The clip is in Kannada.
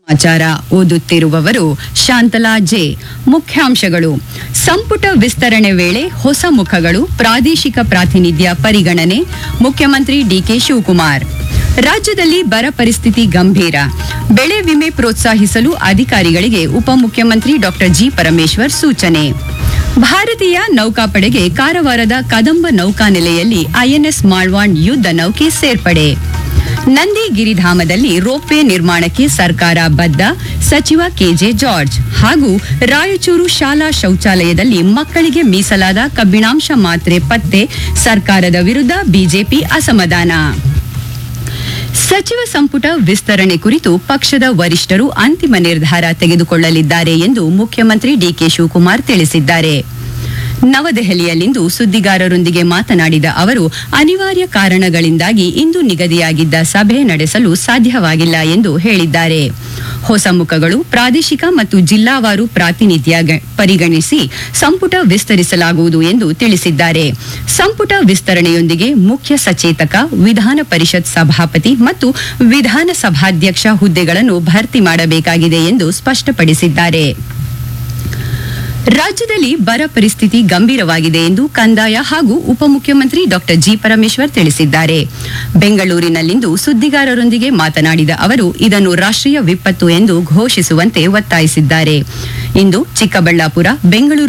ಸಮಾಚಾರ ಓದುತ್ತಿರುವವರು ಶಾಂತಲಾ ಜೆ ಮುಖ್ಯಾಂಶಗಳು ಸಂಪುಟ ವಿಸ್ತರಣೆ ವೇಳೆ ಹೊಸ ಮುಖಗಳು ಪ್ರಾದೇಶಿಕ ಪ್ರಾತಿನಿಧ್ಯ ಪರಿಗಣನೆ ಮುಖ್ಯಮಂತ್ರಿ ಡಿಕೆ ಶಿವಕುಮಾರ್ ರಾಜ್ಯದಲ್ಲಿ ಬರ ಪರಿಸ್ಥಿತಿ ಗಂಭೀರ ಬೆಳೆ ವಿಮೆ ಪ್ರೋತ್ಸಾಹಿಸಲು ಅಧಿಕಾರಿಗಳಿಗೆ ಉಪಮುಖ್ಯಮಂತ್ರಿ ಡಾಕ್ಟರ್ ಜಿ ಪರಮೇಶ್ವರ್ ಸೂಚನೆ ಭಾರತೀಯ ನೌಕಾಪಡೆಗೆ ಕಾರವಾರದ ಕದಂಬ ನೌಕಾನೆಲೆಯಲ್ಲಿ ಐಎನ್ಎಸ್ ಮಾಳ್ವಾಂಡ್ ಯುದ್ಧ ನೌಕೆ ಸೇರ್ಪಡೆ ನಂದಿ ಗಿರಿಧಾಮದಲ್ಲಿ ರೋಪ್ವೇ ನಿರ್ಮಾಣಕ್ಕೆ ಸರ್ಕಾರ ಬದ್ಧ ಸಚಿವ ಕೆಜೆ ಜಾರ್ಜ್ ಹಾಗೂ ರಾಯಚೂರು ಶಾಲಾ ಶೌಚಾಲಯದಲ್ಲಿ ಮಕ್ಕಳಿಗೆ ಮೀಸಲಾದ ಕಬ್ಬಿಣಾಂಶ ಮಾತ್ರೆ ಪತ್ತೆ ಸರ್ಕಾರದ ವಿರುದ್ಧ ಬಿಜೆಪಿ ಅಸಮಾಧಾನ ಸಚಿವ ಸಂಪುಟ ವಿಸ್ತರಣೆ ಕುರಿತು ಪಕ್ಷದ ವರಿಷ್ಠರು ಅಂತಿಮ ನಿರ್ಧಾರ ತೆಗೆದುಕೊಳ್ಳಲಿದ್ದಾರೆ ಎಂದು ಮುಖ್ಯಮಂತ್ರಿ ಡಿಕೆ ಶಿವಕುಮಾರ್ ತಿಳಿಸಿದ್ದಾರೆ ನವದೆಹಲಿಯಲ್ಲಿಂದು ಸುದ್ದಿಗಾರರೊಂದಿಗೆ ಮಾತನಾಡಿದ ಅವರು ಅನಿವಾರ್ಯ ಕಾರಣಗಳಿಂದಾಗಿ ಇಂದು ನಿಗದಿಯಾಗಿದ್ದ ಸಭೆ ನಡೆಸಲು ಸಾಧ್ಯವಾಗಿಲ್ಲ ಎಂದು ಹೇಳಿದ್ದಾರೆ ಹೊಸ ಮುಖಗಳು ಪ್ರಾದೇಶಿಕ ಮತ್ತು ಜಿಲ್ಲಾವಾರು ಪ್ರಾತಿನಿಧ್ಯ ಗ- ಪರಿಗಣಿಸಿ ಸಂಪುಟ ವಿಸ್ತರಿಸಲಾಗುವುದು ಎಂದು ತಿಳಿಸಿದ್ದಾರೆ ಸಂಪುಟ ವಿಸ್ತರಣೆಯೊಂದಿಗೆ ಮುಖ್ಯ ಸಚೇತಕ ವಿಧಾನ ಪರಿಷತ್ ಸಭಾಪತಿ ಮತ್ತು ವಿಧಾನಸಭಾಧ್ಯಕ್ಷ ಹುದ್ದೆಗಳನ್ನು ಭರ್ತಿ ಮಾಡಬೇಕಾಗಿದೆ ಎಂದು ಸ್ಪಷ್ಟಪಡಿಸಿದ್ದಾರೆ ರಾಜ್ಯದಲ್ಲಿ ಬರ ಪರಿಸ್ಥಿತಿ ಗಂಭೀರವಾಗಿದೆ ಎಂದು ಕಂದಾಯ ಹಾಗೂ ಉಪಮುಖ್ಯಮಂತ್ರಿ ಡಾಕ್ಟರ್ ಜಿ ಪರಮೇಶ್ವರ್ ತಿಳಿಸಿದ್ದಾರೆ ಬೆಂಗಳೂರಿನಲ್ಲಿಂದು ಸುದ್ದಿಗಾರರೊಂದಿಗೆ ಮಾತನಾಡಿದ ಅವರು ಇದನ್ನು ರಾಷ್ಟ್ರೀಯ ವಿಪತ್ತು ಎಂದು ಘೋಷಿಸುವಂತೆ ಒತ್ತಾಯಿಸಿದ್ದಾರೆ ಇಂದು ಚಿಕ್ಕಬಳ್ಳಾಪುರ ಬೆಂಗಳೂರು